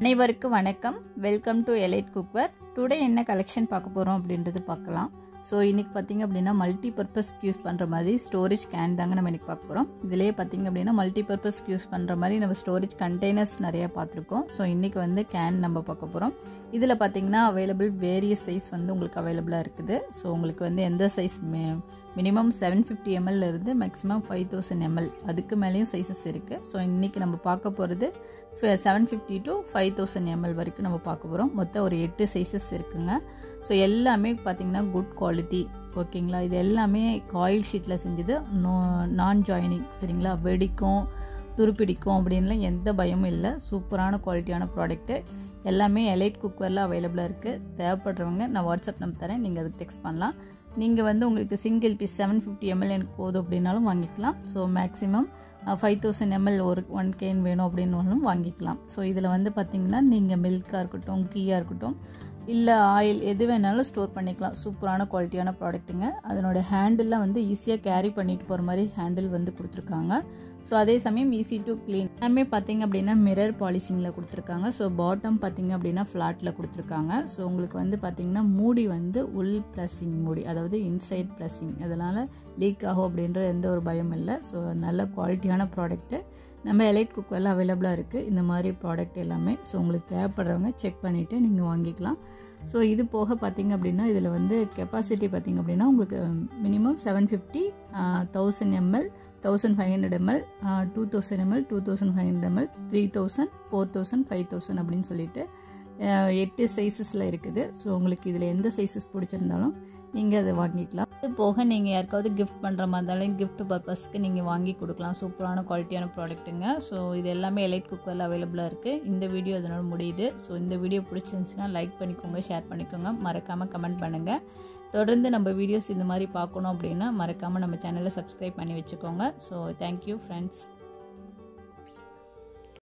அனைவருக்கும் வணக்கம் welcome to elite cookware today என்ன கலெக்ஷன் பார்க்க போகிறோம் அப்படின்றது பார்க்கலாம் ஸோ இன்றைக்கி பார்த்தீங்க அப்படின்னா மல்டி பர்பஸ்க்கு யூஸ் பண்ணுற மாதிரி ஸ்டோரேஜ் கேன் தாங்க நம்ம இன்றைக்கி பார்க்க போகிறோம் இதிலேயே பார்த்தீங்க அப்படின்னா மல்டி பர்பஸ்க்கு யூஸ் பண்ணுற மாதிரி நம்ம ஸ்டோரேஜ் கண்டெய்னர்ஸ் நிறையா பார்த்துருக்கோம் ஸோ இன்றைக்கி வந்து கேன் நம்ம பார்க்க போகிறோம் இதில் பார்த்தீங்கன்னா அவைலபிள் வேரியஸ் சைஸ் வந்து உங்களுக்கு அவைலபிளாக இருக்குது ஸோ உங்களுக்கு வந்து எந்த சைஸ் மினிமம் செவன் ஃபிஃப்டி எம்எல்ல இருந்து மேக்ஸிமம் ஃபைவ் தௌசண்ட் எம்எல் அதுக்கு மேலேயும் சைஸஸ் இருக்குது ஸோ இன்றைக்கி நம்ம பார்க்க போகிறது seven fifty to five thousand ml வரைக்கும் நம்ம பார்க்க போகிறோம் மொத்தம் ஒரு எட்டு சைஸஸ் இருக்குங்க ஸோ எல்லாமே பார்த்திங்கன்னா குட் குவாலிட்டி ஓகேங்களா இது எல்லாமே காயில் ஷீட்டில் செஞ்சது நோ நான் ஜாயினிங் சரிங்களா வெடிக்கும் துருப்பிடிக்கும் அப்படின்லாம் எந்த பயமும் இல்லை சூப்பரான குவாலிட்டியான ப்ராடக்ட்டு எல்லாமே எலைட் குக்கரில் அவைலபிளாக இருக்குது தேவைப்படுறவங்க நான் வாட்ஸ்அப் நம்பர் தரேன் நீங்கள் அதுக்கு டெக்ஸ்ட் பண்ணலாம் நீங்கள் வந்து உங்களுக்கு single piece seven fifty ml எனக்கு போதும் அப்படின்னாலும் வாங்கிக்கலாம் so maximum five thousand ml ஒரு ஒன் கேன் வேணும் அப்படின்னு வாங்கிக்கலாம் ஸோ இதில் வந்து பார்த்திங்கன்னா நீங்கள் மில்காக இருக்கட்டும் கீயாக இருக்கட்டும் இல்லை ஆயில் எது வேணாலும் ஸ்டோர் பண்ணிக்கலாம் சூப்பரான குவாலிட்டியான ப்ராடக்ட்டுங்க அதனோட ஹேண்டில்லாம் வந்து ஈஸியாக கேரி பண்ணிட்டு போகிற மாதிரி ஹேண்டில் வந்து கொடுத்துருக்காங்க ஸோ அதே சமயம் ஈஸி டு க்ளீன் எல்லாமே பார்த்தீங்க அப்படின்னா மிரர் பாலிசிங்கில் கொடுத்துருக்காங்க ஸோ பாட்டம் பார்த்தீங்க அப்படின்னா ஃப்ளாட்டில் கொடுத்துருக்காங்க ஸோ உங்களுக்கு வந்து பார்த்தீங்கன்னா மூடி வந்து உள் ப்ளஸிங் மூடி அதாவது இன்சைட் ப்ளஸிங் அதனால் லீக் ஆகும் அப்படின்ற எந்த ஒரு பயம் இல்லை ஸோ நல்ல குவாலிட்டியான ப்ராடக்ட்டு நம்ம எலைட் குக்கரில் அவைலபிளாக இருக்குது இந்த மாதிரி ப்ராடக்ட் எல்லாமே ஸோ உங்களுக்கு தேவைப்படுறவங்க செக் பண்ணிவிட்டு நீங்கள் வாங்கிக்கலாம் ஸோ இது போக பார்த்திங்க அப்படின்னா இதில் வந்து கெப்பாசிட்டி பார்த்திங்க அப்படின்னா உங்களுக்கு minimum seven fifty thousand ml thousand five hundred ml two thousand ml two thousand five hundred ml three thousand four thousand five thousand அப்படின்னு சொல்லிட்டு எட்டு சைஸஸில் இருக்குது ஸோ உங்களுக்கு இதில் எந்த சைஸஸ் பிடிச்சிருந்தாலும் நீங்கள் அதை வாங்கிக்கலாம் இது போக நீங்கள் யாருக்காவது கிஃப்ட் பண்ணுற மாதிரி இருந்தாலும் கிஃப்ட் பர்பஸ்க்கு நீங்கள் வாங்கி கொடுக்கலாம் சூப்பரான குவாலிட்டியான ப்ராடக்ட்டுங்க ஸோ இது எல்லாமே எலைட் குக்கரில் அவைலபிளாக இருக்குது இந்த வீடியோ அதனோட முடியுது ஸோ இந்த வீடியோ பிடிச்சிருந்துச்சுன்னா லைக் பண்ணிக்கோங்க ஷேர் பண்ணிக்கோங்க மறக்காமல் கமெண்ட் பண்ணுங்கள் தொடர்ந்து நம்ம வீடியோஸ் இந்த மாதிரி பார்க்கணும் அப்படின்னா மறக்காமல் நம்ம சேனலை சப்ஸ்கிரைப் பண்ணி வச்சுக்கோங்க ஸோ தேங்க்யூ ஃப்ரெண்ட்ஸ்